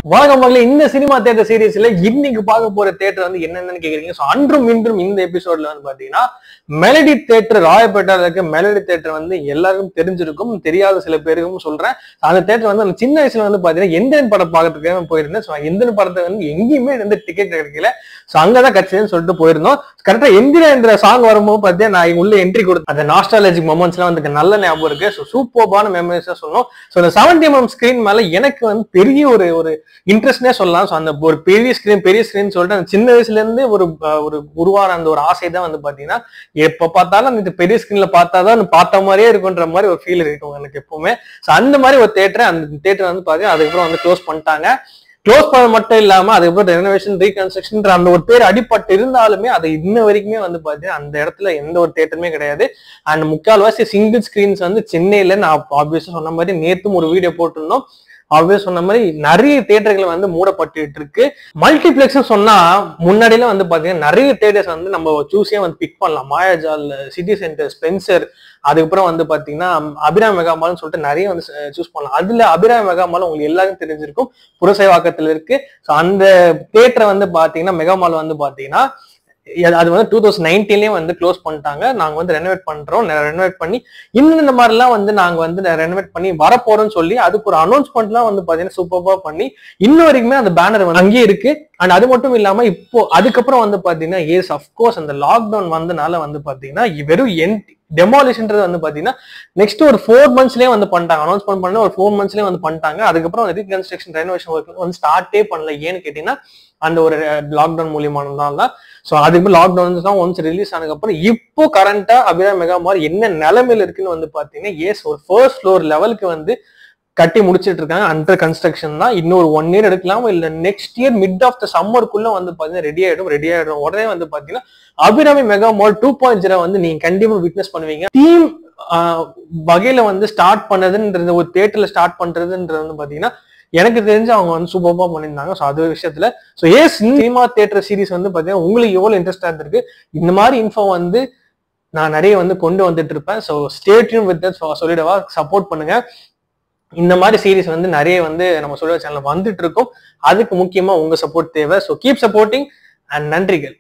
வணக்கம் மகளே இந்த சினிமா தேட்டர் சீரிஸ்ல இன்னைக்கு பார்க்க போற தேட்டர் வந்து என்னென்னு கேக்குறீங்க ஸோ அன்றும் இன்றும் இந்த எபிசோட்ல வந்து பாத்தீங்கன்னா மெலடி தேட்டர் ராயப்பேட்டால இருக்க மெலடி தேட்டர் வந்து எல்லாருக்கும் தெரிஞ்சிருக்கும் தெரியாத சில பேருக்கும் சொல்றேன் அந்த தேட்டர் வந்து அந்த சின்ன வயசுல வந்து பாத்தீங்கன்னா எந்திரன் படம் பார்க்கறதுக்காக போயிருந்தேன் ஸோ எந்திரன் படத்தை வந்து எங்கேயுமே வந்து டிக்கெட் கிடைக்கல ஸோ அங்கதான் கட்சின்னு சொல்லிட்டு போயிருந்தோம் கரெக்டா எந்திரன் என்ற சாங் வரும்போது பார்த்தீங்கன்னா நான் உள்ள என்ட்ரி கொடுத்தேன் அந்த நாஸ்டாலஜிக் மொமெண்ட்ஸ்லாம் வந்து நல்ல ஞாபகம் இருக்கு ஸோ சூப்பர்பான மெமரிஸா சொல்லணும் ஸோ இந்த செவன்டி எம்எம் ஸ்கிரீன் மேல எனக்கு வந்து பெரிய ஒரு ஒரு இன்ட்ரெஸ்ட்னே சொல்லலாம் ஸோ அந்த ஒரு பெரிய ஸ்கிரீன் பெரிய ஸ்கிரீன் சொல்லிட்டு அந்த சின்ன வயசுல இருந்து ஒரு அஹ், ஒரு உருவான அந்த ஒரு ஆசை தான் வந்து பாத்தீங்கன்னா எப்ப பார்த்தாலும் அந்த பெரிய ஸ்கிரீன்ல பார்த்தாதான் பார்த்த மாதிரியே இருக்குன்ற மாதிரி ஒரு ஃபீல் இருக்கும் எனக்கு எப்பவுமே ஸோ அந்த மாதிரி ஒரு தேட்டர் அந்த தேட்டர் வந்து பாத்தீங்கன்னா அதுக்கப்புறம் வந்து க்ளோஸ் பண்ணிட்டாங்க க்ளோஸ் பண்ண மட்டும் இல்லாம அதுக்கப்புறம் ரெனோவேஷன் ரீகன்ஸ்ட்ரக்ஷன் அந்த ஒரு பேர் அடிபட்டு இருந்தாலுமே அது இன்ன வரைக்குமே வந்து பாத்தீங்கன்னா அந்த இடத்துல எந்த ஒரு தேட்டருமே கிடையாது அண்ட் முக்கால்வாசி சிங்கிள் ஸ்கிரீன்ஸ் வந்து சென்னையில நான் ஆப்வியஸா சொன்ன மாதிரி நேத்தும் ஒரு வீடியோ போட்டிருந்தோம் ஆப்வியஸ் சொன்ன மாதிரி நிறைய தேட்டர்கள் வந்து மூடப்பட்டுட்டு இருக்கு மல்டிபிளெக்ஸ் சொன்னா முன்னாடியில வந்து பாத்தீங்கன்னா நிறைய தேட்டர்ஸ் வந்து நம்ம சூஸே வந்து பிக் பண்ணலாம் மாயாஜால் சிட்டி சென்டர் ஸ்பென்சர் அதுக்கப்புறம் வந்து பாத்தீங்கன்னா அபிராம் மெகாமால்னு சொல்லிட்டு நிறைய வந்து சூஸ் பண்ணலாம் அதுல அபிராம் மெகாமால் உங்களுக்கு எல்லாருக்கும் தெரிஞ்சிருக்கும் புரசைவாக்கத்துல இருக்கு ஸோ அந்த தேட்டரை வந்து பாத்தீங்கன்னா மெகாமால் வந்து பாத்தீங்கன்னா அது- அது வந்து டூ தௌசண்ட் நைன்டீன்லயே வந்து க்ளோஸ் பண்ணிட்டாங்க நாங்க வந்து ரெனோவேட் பண்றோம் ரெனோவேட் பண்ணி இன்னும் இந்த மாதிரிலாம் வந்து நாங்க வந்து ரெனோவேட் பண்ணி வரப்போறோம்னு சொல்லி அதுக்கு ஒரு அனௌன்ஸ்மெண்ட்லாம் வந்து பாத்தீங்கன்னா சூப்பர்பா பண்ணி இன்ன வரைக்குமே அந்த பேனர் வந்து அங்கேயே இருக்கு அண்ட் அது மட்டும் இல்லாம இப்போ அதுக்கப்புறம் வந்து பாத்தீங்கன்னா எஸ் அஃப்கோர்ஸ் அந்த லாக்டவுன் வந்தனால வந்து பாத்தீங்கன்னா வெறும் என் டெமாலிஷன்ன்றது வந்து பாத்தீங்கன்னா நெக்ஸ்ட் ஒரு ஃபோர் மந்த்ஸ்லயே வந்து பண்ணிட்டாங்க அனௌன்ஸ்மெண்ட் பண்ண ஒரு ஃபோர் மந்த்ஸ்லயே வந்து பண்ணிட்டாங்க அதுக்கப்புறம் ரீகன்ஸ்ட்ரக்ஷன் ரெனோவேஷன் ஒர்க் வந்து ஸ்டார்ட்டே பண்ணல ஏன்னு கேட்டீங்கன்னா அந்த ஒரு லாக்டவுன் மூலியமானதால தான் ஸோ அதுக்கு லாக்டவுன் தான் ஒன்ஸ் ரிலீஸ் ஆனதுக்கப்புறம் இப்போ கரண்டா அபிராம் மெகா மால் என்ன நிலைமையில இருக்குன்னு வந்து பாத்தீங்கன்னா எஸ் ஒரு ஃபர்ஸ்ட் ஃப்ளோர் லெவலுக்கு வந்து கட்டி முடிச்சிட்டு இருக்காங்க அண்டர் கன்ஸ்ட்ரக்ஷன் தான் இன்னொரு ஒன் இயர் எடுக்கலாம் இல்ல next year mid of the சம்மருக்குள்ள வந்து பாத்தீங்கன்னா ரெடி ஆயிடும் ரெடி ஆயிடும் உடனே வந்து பாத்தீங்கன்னா Abirami mega mall two point zero வந்து நீங்க கண்டிப்பா விட்னஸ் பண்ணுவீங்க டீம் வகையில வந்து ஸ்டார்ட் பண்ணதுன்றது ஒரு தேட்டர்ல ஸ்டார்ட் பண்றதுன்றது வந்து பாத்தீங்கன்னா எனக்கு தெரிஞ்சு அவங்க வந்து சூப்பர்பா பண்ணியிருந்தாங்க ஸோ அது விஷயத்துல so a cinema theatre series வந்து பாத்தீங்கன்னா உங்களுக்கு எவ்வளவு இன்ட்ரெஸ்டா இருந்திருக்கு இந்த மாதிரி இன்ஃபோ வந்து நான் நிறைய வந்து கொண்டு வந்துட்டு இருப்பேன் ஸோ ஸ்டேட்யூன் வித் சொல்லிடவா சப்போர்ட் பண்ணுங்க இந்த மாதிரி சீரிஸ் வந்து நிறைய வந்து நம்ம சொல்லுவ சேனல் வந்துட்டு இருக்கும் அதுக்கு முக்கியமா உங்க சப்போர்ட் தேவை ஸோ கீப் சப்போர்ட்டிங் அண்ட் நன்றிகள்